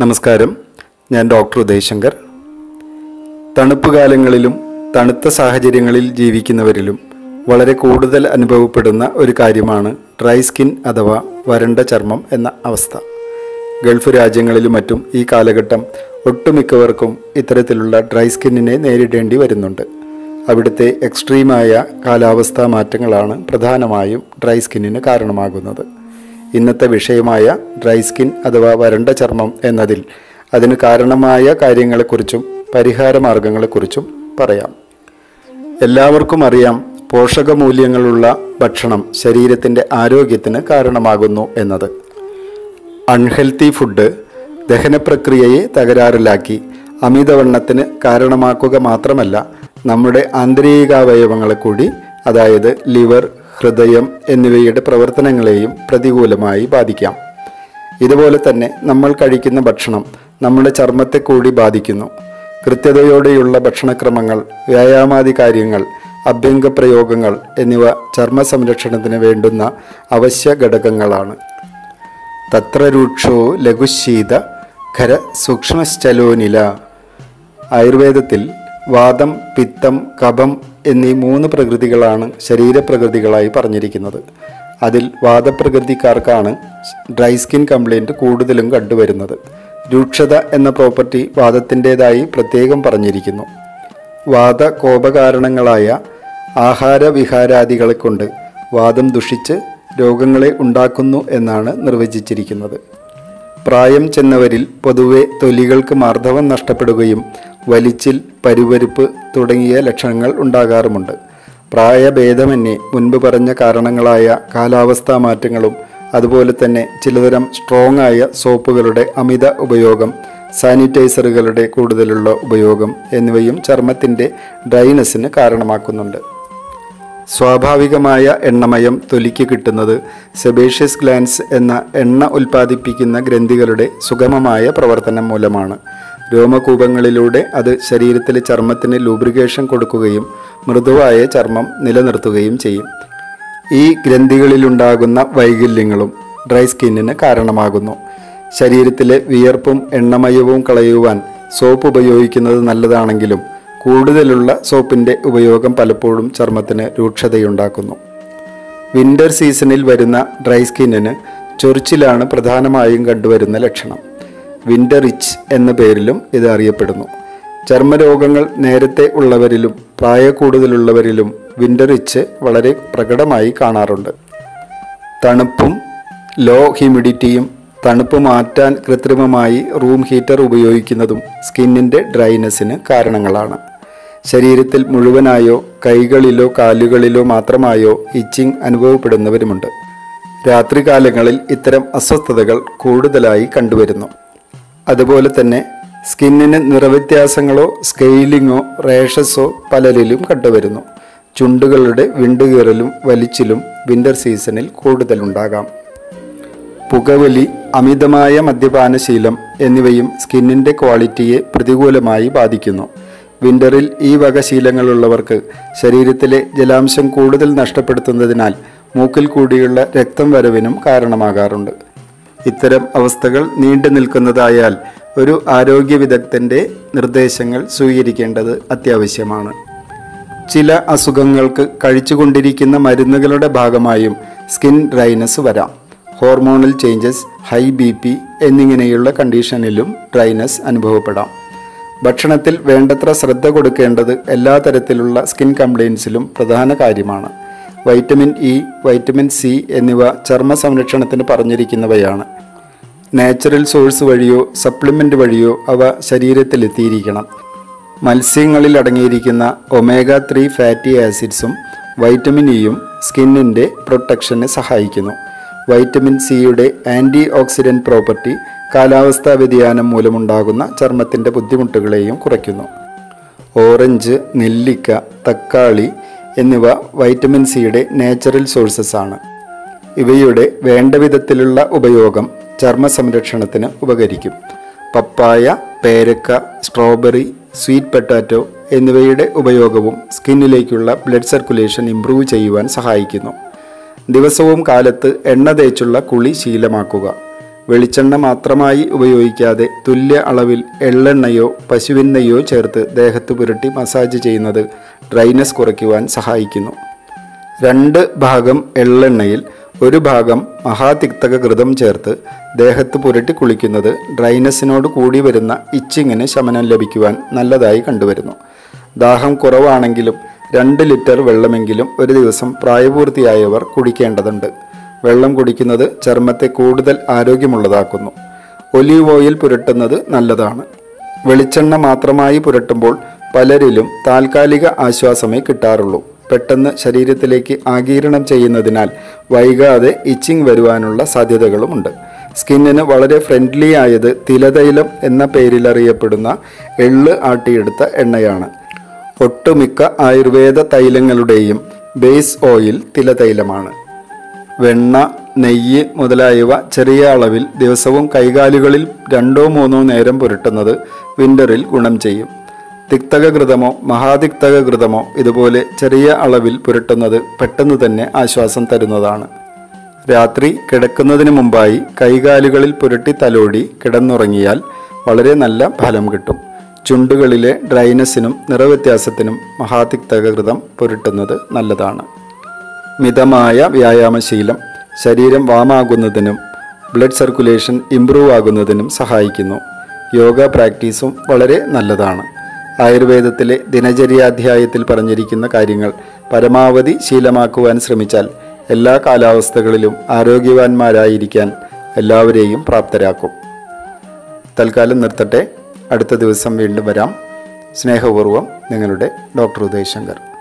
നമസ്കാരം ഞാൻ ഡോക്ടർ ഉദയശങ്കർ തണുപ്പ് കാലങ്ങളിലും തണുത്ത സാഹചര്യങ്ങളിൽ ജീവിക്കുന്നവരിലും വളരെ കൂടുതൽ അനുഭവപ്പെടുന്ന ഒരു കാര്യമാണ് ഡ്രൈ സ്കിൻ അഥവാ വരണ്ട ചർമ്മം എന്ന അവസ്ഥ ഗൾഫ് രാജ്യങ്ങളിലും മറ്റും ഈ കാലഘട്ടം ഒട്ടുമിക്കവർക്കും ഇത്തരത്തിലുള്ള ഡ്രൈ സ്കിന്നിനെ നേരിടേണ്ടി വരുന്നുണ്ട് അവിടുത്തെ എക്സ്ട്രീമായ കാലാവസ്ഥാ മാറ്റങ്ങളാണ് പ്രധാനമായും ഡ്രൈ സ്കിന്നിന് കാരണമാകുന്നത് ഇന്നത്തെ വിഷയമായ ഡ്രൈ സ്കിൻ അഥവാ വരണ്ട ചർമ്മം എന്നതിൽ അതിന് കാരണമായ കാര്യങ്ങളെക്കുറിച്ചും പരിഹാര മാർഗങ്ങളെക്കുറിച്ചും പറയാം എല്ലാവർക്കും അറിയാം പോഷകമൂല്യങ്ങളുള്ള ഭക്ഷണം ശരീരത്തിൻ്റെ ആരോഗ്യത്തിന് കാരണമാകുന്നു എന്നത് അൺഹെൽത്തി ഫുഡ് ദഹനപ്രക്രിയയെ തകരാറിലാക്കി അമിതവണ്ണത്തിന് കാരണമാക്കുക മാത്രമല്ല നമ്മുടെ ആന്തരികാവയവങ്ങളെ കൂടി അതായത് ലിവർ ഹൃദയം എന്നിവയുടെ പ്രവർത്തനങ്ങളെയും പ്രതികൂലമായി ബാധിക്കാം ഇതുപോലെ തന്നെ നമ്മൾ കഴിക്കുന്ന ഭക്ഷണം നമ്മുടെ ചർമ്മത്തെ കൂടി ബാധിക്കുന്നു കൃത്യതയോടെയുള്ള ഭക്ഷണക്രമങ്ങൾ വ്യായാമാദി കാര്യങ്ങൾ അഭ്യംഗ പ്രയോഗങ്ങൾ എന്നിവ ചർമ്മ സംരക്ഷണത്തിന് വേണ്ടുന്ന അവശ്യ ഘടകങ്ങളാണ് തത്ര രൂക്ഷോ ലഘുശീത ഖര സൂക്ഷ്മശ്ചലോനില ആയുർവേദത്തിൽ വാദം പിത്തം കഫം എന്നീ മൂന്ന് പ്രകൃതികളാണ് ശരീരപ്രകൃതികളായി പറഞ്ഞിരിക്കുന്നത് അതിൽ വാദപ്രകൃതിക്കാർക്കാണ് ഡ്രൈ സ്കിൻ കംപ്ലൈൻറ്റ് കൂടുതലും കണ്ടുവരുന്നത് രൂക്ഷത എന്ന പ്രോപ്പർട്ടി വാദത്തിൻ്റെതായി പ്രത്യേകം പറഞ്ഞിരിക്കുന്നു വാദ കോപകാരണങ്ങളായ ആഹാര വിഹാരാദികളെ കൊണ്ട് വാദം ദുഷിച്ച് രോഗങ്ങളെ ഉണ്ടാക്കുന്നു എന്നാണ് നിർവചിച്ചിരിക്കുന്നത് പ്രായം ചെന്നവരിൽ പൊതുവെ തൊലികൾക്ക് മാർദ്ദവം നഷ്ടപ്പെടുകയും വലിച്ചിൽ പരുവരുപ്പ് തുടങ്ങിയ ലക്ഷണങ്ങൾ ഉണ്ടാകാറുമുണ്ട് പ്രായഭേദമന്യേ മുൻപ് പറഞ്ഞ കാരണങ്ങളായ കാലാവസ്ഥാ മാറ്റങ്ങളും അതുപോലെ തന്നെ ചിലതരം സ്ട്രോങ് ആയ സോപ്പുകളുടെ അമിത ഉപയോഗം സാനിറ്റൈസറുകളുടെ കൂടുതലുള്ള ഉപയോഗം എന്നിവയും ചർമ്മത്തിൻ്റെ ഡ്രൈനസിന് കാരണമാക്കുന്നുണ്ട് സ്വാഭാവികമായ എണ്ണമയം തൊലിക്ക് കിട്ടുന്നത് സെബേഷ്യസ് ഗ്ലാൻസ് എന്ന എണ്ണ ഉൽപ്പാദിപ്പിക്കുന്ന ഗ്രന്ഥികളുടെ സുഗമമായ പ്രവർത്തനം മൂലമാണ് രോമകൂപങ്ങളിലൂടെ അത് ശരീരത്തിലെ ചർമ്മത്തിന് ലൂബ്രിക്കേഷൻ കൊടുക്കുകയും മൃദുവായ ചർമ്മം നിലനിർത്തുകയും ചെയ്യും ഈ ഗ്രന്ഥികളിലുണ്ടാകുന്ന വൈകല്യങ്ങളും ഡ്രൈ സ്കിന്നിന് കാരണമാകുന്നു ശരീരത്തിലെ വിയർപ്പും എണ്ണമയവും കളയുവാൻ സോപ്പ് ഉപയോഗിക്കുന്നത് നല്ലതാണെങ്കിലും കൂടുതലുള്ള സോപ്പിൻ്റെ ഉപയോഗം പലപ്പോഴും ചർമ്മത്തിന് രൂക്ഷതയുണ്ടാക്കുന്നു വിൻ്റർ സീസണിൽ വരുന്ന ഡ്രൈ സ്കിന്നിന് ചൊറിച്ചിലാണ് പ്രധാനമായും കണ്ടുവരുന്ന ലക്ഷണം വിൻ്റർ ഇച്ച് എന്ന പേരിലും ഇത് അറിയപ്പെടുന്നു ചർമ്മരോഗങ്ങൾ നേരത്തെ ഉള്ളവരിലും പ്രായക്കൂടുതലുള്ളവരിലും വിൻ്റർ ഇച്ച് വളരെ പ്രകടമായി കാണാറുണ്ട് തണുപ്പും ലോ ഹ്യൂമിഡിറ്റിയും തണുപ്പ് മാറ്റാൻ കൃത്രിമമായി റൂം ഹീറ്റർ ഉപയോഗിക്കുന്നതും സ്കിന്നിൻ്റെ ഡ്രൈനെസ്സിന് കാരണങ്ങളാണ് ശരീരത്തിൽ മുഴുവനായോ കൈകളിലോ കാലുകളിലോ മാത്രമായോ ഇച്ചിങ് അനുഭവപ്പെടുന്നവരുമുണ്ട് രാത്രികാലങ്ങളിൽ ഇത്തരം അസ്വസ്ഥതകൾ കൂടുതലായി കണ്ടുവരുന്നു അതുപോലെ തന്നെ സ്കിന്നിന് നിറവ്യത്യാസങ്ങളോ സ്കെയിലിങ്ങോ റേഷസോ പലരിലും കണ്ടുവരുന്നു ചുണ്ടുകളുടെ വിണ്ടുകീറലും വലിച്ചിലും വിൻ്റർ സീസണിൽ കൂടുതലുണ്ടാകാം പുകവലി അമിതമായ മദ്യപാനശീലം എന്നിവയും സ്കിന്നിൻ്റെ ക്വാളിറ്റിയെ പ്രതികൂലമായി ബാധിക്കുന്നു വിൻ്ററിൽ ഈ വക ശീലങ്ങളുള്ളവർക്ക് ശരീരത്തിലെ ജലാംശം കൂടുതൽ നഷ്ടപ്പെടുത്തുന്നതിനാൽ മൂക്കിൽ കൂടിയുള്ള രക്തം വരവിനും കാരണമാകാറുണ്ട് ഇത്തരം അവസ്ഥകൾ നീണ്ടു നിൽക്കുന്നതായാൽ ഒരു ആരോഗ്യ വിദഗ്ധൻ്റെ നിർദ്ദേശങ്ങൾ സ്വീകരിക്കേണ്ടത് അത്യാവശ്യമാണ് ചില അസുഖങ്ങൾക്ക് കഴിച്ചുകൊണ്ടിരിക്കുന്ന മരുന്നുകളുടെ ഭാഗമായും സ്കിൻ ഡ്രൈനസ് വരാം hormonal changes high B P എന്നിങ്ങനെയുള്ള കണ്ടീഷനിലും ഡ്രൈനസ് അനുഭവപ്പെടാം ഭക്ഷണത്തിൽ വേണ്ടത്ര ശ്രദ്ധ കൊടുക്കേണ്ടത് എല്ലാ തരത്തിലുള്ള സ്കിൻ കംപ്ലയിൻസിലും പ്രധാന കാര്യമാണ് വൈറ്റമിൻ ഇ വൈറ്റമിൻ സി എന്നിവ ചർമ്മ സംരക്ഷണത്തിന് പറഞ്ഞിരിക്കുന്നവയാണ് നാച്ചുറൽ സോഴ്സ് വഴിയോ സപ്ലിമെൻ്റ് വഴിയോ അവ ശരീരത്തിലെത്തിയിരിക്കണം മത്സ്യങ്ങളിൽ അടങ്ങിയിരിക്കുന്ന ഒമേഗ ത്രീ ഫാറ്റി ആസിഡ്സും വൈറ്റമിൻ ഇയും സ്കിന്നിൻ്റെ പ്രൊട്ടക്ഷന് സഹായിക്കുന്നു വൈറ്റമിൻ സിയുടെ ആൻറ്റി ഓക്സിഡൻറ്റ് പ്രോപ്പർട്ടി കാലാവസ്ഥാ വ്യതിയാനം മൂലമുണ്ടാകുന്ന ചർമ്മത്തിൻ്റെ ബുദ്ധിമുട്ടുകളെയും കുറയ്ക്കുന്നു ഓറഞ്ച് നെല്ലിക്ക തക്കാളി എന്നിവ വൈറ്റമിൻ സിയുടെ നാച്ചുറൽ സോഴ്സസ് ആണ് ഇവയുടെ വേണ്ട വിധത്തിലുള്ള ഉപയോഗം ചർമ്മ സംരക്ഷണത്തിന് ഉപകരിക്കും പപ്പായ പേരക്ക സ്ട്രോബെറി സ്വീറ്റ് പൊട്ടാറ്റോ എന്നിവയുടെ ഉപയോഗവും സ്കിന്നിലേക്കുള്ള ബ്ലഡ് സർക്കുലേഷൻ ഇംപ്രൂവ് ചെയ്യുവാൻ സഹായിക്കുന്നു ദിവസവും കാലത്ത് എണ്ണ തേച്ചുള്ള കുളി ശീലമാക്കുക വെളിച്ചെണ്ണ മാത്രമായി ഉപയോഗിക്കാതെ തുല്യ അളവിൽ എള്ളെണ്ണയോ പശുവിൻ നെയ്യോ ചേർത്ത് ദേഹത്ത് പുരട്ടി മസാജ് ചെയ്യുന്നത് ഡ്രൈനസ് കുറയ്ക്കുവാൻ സഹായിക്കുന്നു രണ്ട് ഭാഗം എള്ളെണ്ണയിൽ ഒരു ഭാഗം മഹാതിക്തക ഘൃതം ചേർത്ത് ദേഹത്ത് പുരട്ടി കുളിക്കുന്നത് ഡ്രൈനസിനോട് കൂടി വരുന്ന ഇച്ചിങ്ങിന് ശമനം ലഭിക്കുവാൻ നല്ലതായി കണ്ടുവരുന്നു ദാഹം കുറവാണെങ്കിലും രണ്ട് ലിറ്റർ വെള്ളമെങ്കിലും ഒരു ദിവസം പ്രായപൂർത്തിയായവർ കുടിക്കേണ്ടതുണ്ട് വെള്ളം കുടിക്കുന്നത് ചർമ്മത്തെ കൂടുതൽ ആരോഗ്യമുള്ളതാക്കുന്നു ഒലീവ് ഓയിൽ പുരട്ടുന്നത് നല്ലതാണ് വെളിച്ചെണ്ണ മാത്രമായി പുരട്ടുമ്പോൾ പലരിലും താൽക്കാലിക ആശ്വാസമേ കിട്ടാറുള്ളൂ പെട്ടെന്ന് ശരീരത്തിലേക്ക് ആഗീരണം ചെയ്യുന്നതിനാൽ വൈകാതെ ഇച്ചിങ് വരുവാനുള്ള സാധ്യതകളുമുണ്ട് സ്കിന്നിന് വളരെ ഫ്രണ്ട്ലി ആയത് തിലതൈലം എന്ന പേരിലറിയപ്പെടുന്ന എള്ള് ആട്ടിയെടുത്ത എണ്ണയാണ് ഒട്ടുമിക്ക ആയുർവേദ തൈലങ്ങളുടെയും ബേസ് ഓയിൽ തിലതൈലമാണ് വെണ്ണ നെയ്യ് മുതലായവ ചെറിയ അളവിൽ ദിവസവും കൈകാലുകളിൽ രണ്ടോ മൂന്നോ നേരം പുരട്ടുന്നത് വിൻ്ററിൽ ഗുണം ചെയ്യും തിക്തകഘൃതമോ മഹാതിക്തകഘൃതമോ ഇതുപോലെ ചെറിയ അളവിൽ പുരട്ടുന്നത് പെട്ടെന്ന് തന്നെ ആശ്വാസം തരുന്നതാണ് രാത്രി കിടക്കുന്നതിന് മുമ്പായി കൈകാലുകളിൽ പുരട്ടി തലോടി കിടന്നുറങ്ങിയാൽ വളരെ നല്ല ഫലം കിട്ടും ചുണ്ടുകളിലെ ഡ്രൈനസിനും നിറവ്യത്യാസത്തിനും മഹാതിക്തകഘൃതം പുരട്ടുന്നത് നല്ലതാണ് മിതമായ വ്യായാമശീലം ശരീരം വാമാകുന്നതിനും ബ്ലഡ് സർക്കുലേഷൻ ഇംപ്രൂവ് ആകുന്നതിനും സഹായിക്കുന്നു യോഗ പ്രാക്ടീസും വളരെ നല്ലതാണ് ആയുർവേദത്തിലെ ദിനചര്യാധ്യായത്തിൽ പറഞ്ഞിരിക്കുന്ന കാര്യങ്ങൾ പരമാവധി ശീലമാക്കുവാൻ ശ്രമിച്ചാൽ എല്ലാ കാലാവസ്ഥകളിലും ആരോഗ്യവാന്മാരായിരിക്കാൻ എല്ലാവരെയും പ്രാപ്തരാക്കും തൽക്കാലം നിർത്തട്ടെ അടുത്ത ദിവസം വീണ്ടും വരാം സ്നേഹപൂർവ്വം നിങ്ങളുടെ ഡോക്ടർ ഉദയശങ്കർ